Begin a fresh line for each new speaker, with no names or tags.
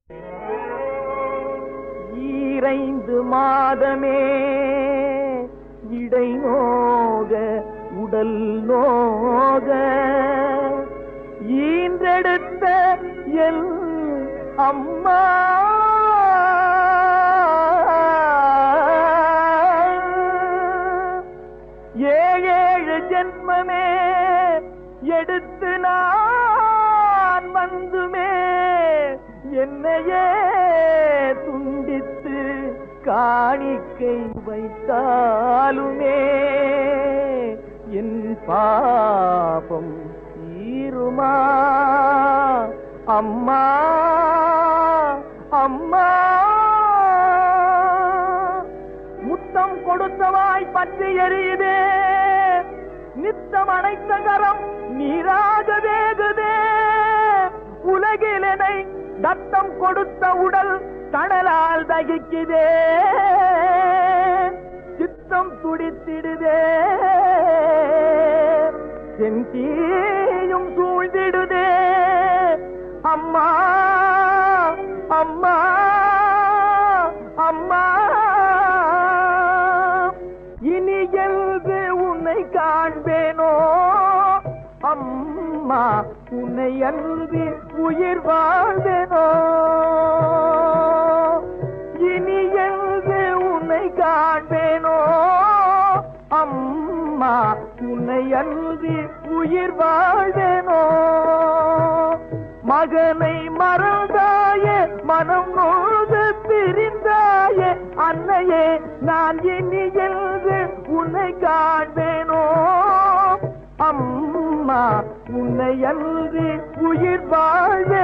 ஈரைந்து மாதமே இடை நோக உடல் நோக ஈன்றெடுத்த என் அம்மா ஏழேழு ஜென்மமே எடுத்து நான் வந்துமே என்னையே துண்டித்து காணிக்கை வைத்தாலுமே என் பாபம் தீருமா அம்மா அம்மா முத்தம் கொடுத்தவாய் பற்றி எரியுதே நித்தம் அணைத்த கரம் நீராக வேகுதே உலகிலனை தத்தம் கொடுத்த உடல் தணலால் தகிக்குதே சித்தம் துடித்திடுதே செந்தீயும் சூழ்ந்திடுதே அம்மா அம்மா அம்மா இனி எழுது உன்னை காண்பேனோ அம்மா உன்னை அன்பி உயிர் வாழ்வேனோ இனி எழுது உன்னை காண்பேனோ அம்மா உன்னை அன்பி உயிர் வாழ்வேனோ மகனை மறந்தாயே மனம் நோது பிரிந்தாயே அன்னையே நான் இனி எழுது உன்னை காண்பேனோ அம்மா உன்னை அன்றி உயிர் வாழ